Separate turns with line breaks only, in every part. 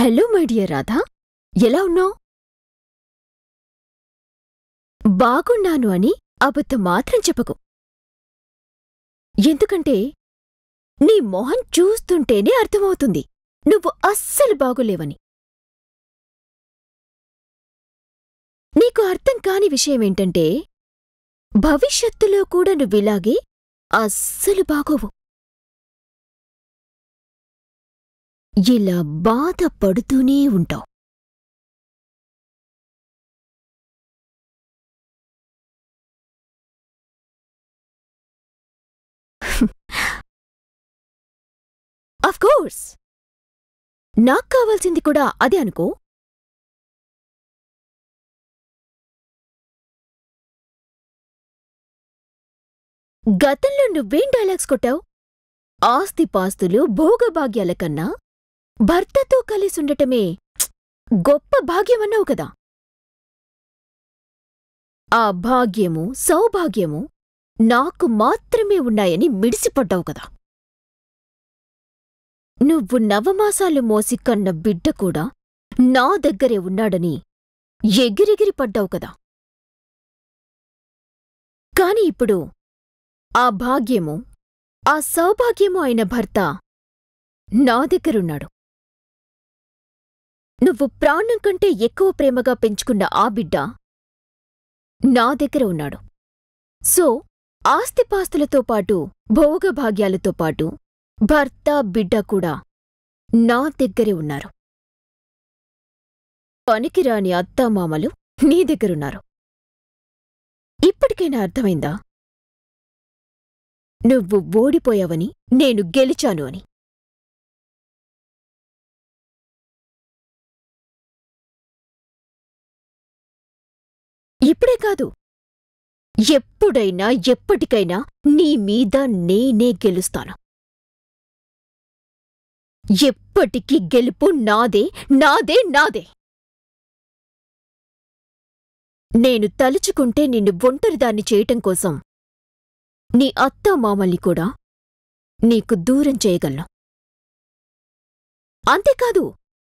Hello my dear Radha ఎలా ఉన్నావు బాగున్నాను అని అబద్ధం మాత్రం చెప్పకు ఎందుకంటే నీ మొహం చూస్తుంటేనే అర్థమవుతుంది నువ్వు అస్సలు బాగులేవని నీకు అర్థం కాని విషయమేంటంటే భవిష్యత్తులో కూడా నువ్విలాగే అస్సలు బాగోవు ఇలా బాధపడుతూనే ఉంటావు కోర్స్ నాకు కావాల్సింది కూడా అదే అనుకో గతంలో నువ్వేం డైలాగ్స్ కొట్టావు ఆస్తిపాస్తులు భోగభాగ్యాల కన్నా భర్తతో కలిసుండటమే ప్చ్! గొప్ప భాగ్యమన్నావు కదా ఆ భాగ్యము సౌభాగ్యము నాకు మాత్రమే ఉన్నాయని మిడిసిపడ్డావు కదా నువ్వు నవమాసాలు మోసి కన్న బిడ్డ కూడా నా దగ్గరే ఉన్నాడని ఎగిరెగిరి పడ్డావు కదా కాని ఇప్పుడు ఆ భాగ్యము ఆ సౌభాగ్యము అయిన భర్త నా దగ్గరున్నాడు నువ్వు ప్రాణం కంటే ఎక్కువ ప్రేమగా పెంచుకున్న ఆ బిడ్డ నా దగ్గర ఉన్నాడు సో ఆస్తిపాస్తులతో పాటు భోగభాగ్యాలతో పాటు భర్త బిడ్డ కూడా నా దగ్గరే ఉన్నారు పనికిరాని అత్తామామలు నీ దగ్గరున్నారు ఇప్పటికైనా అర్థమైందా నువ్వు ఓడిపోయావని నేను గెలిచాను అని ఇప్పుడే కాదు ఎప్పుడైనా ఎప్పటికైనా నీ మీద నేనే గెలుస్తాను ఎప్పటికీ గెలుపు నాదే నాదే నాదే నేను తలుచుకుంటే నిన్ను ఒంటరిదాన్ని చేయటం కోసం నీ అత్తామామల్ని కూడా నీకు దూరం చేయగలను అంతేకాదు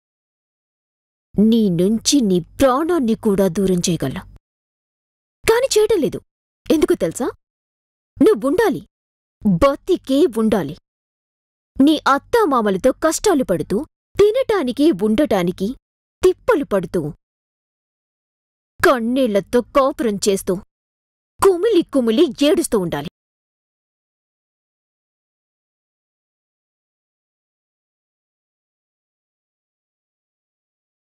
నీ నుంచి నీ ప్రాణాన్ని కూడా దూరం చేయగలను కాని చేయటం లేదు ఎందుకు తెలుసా నువ్వుండాలి బతికే ఉండాలి నీ అత్తామామలతో కష్టాలు పడుతూ తినటానికి ఉండటానికి తిప్పలు పడుతూ కన్నీళ్లతో కాపురం చేస్తూ కుమిలి కుమిలి ఏడుస్తూ ఉండాలి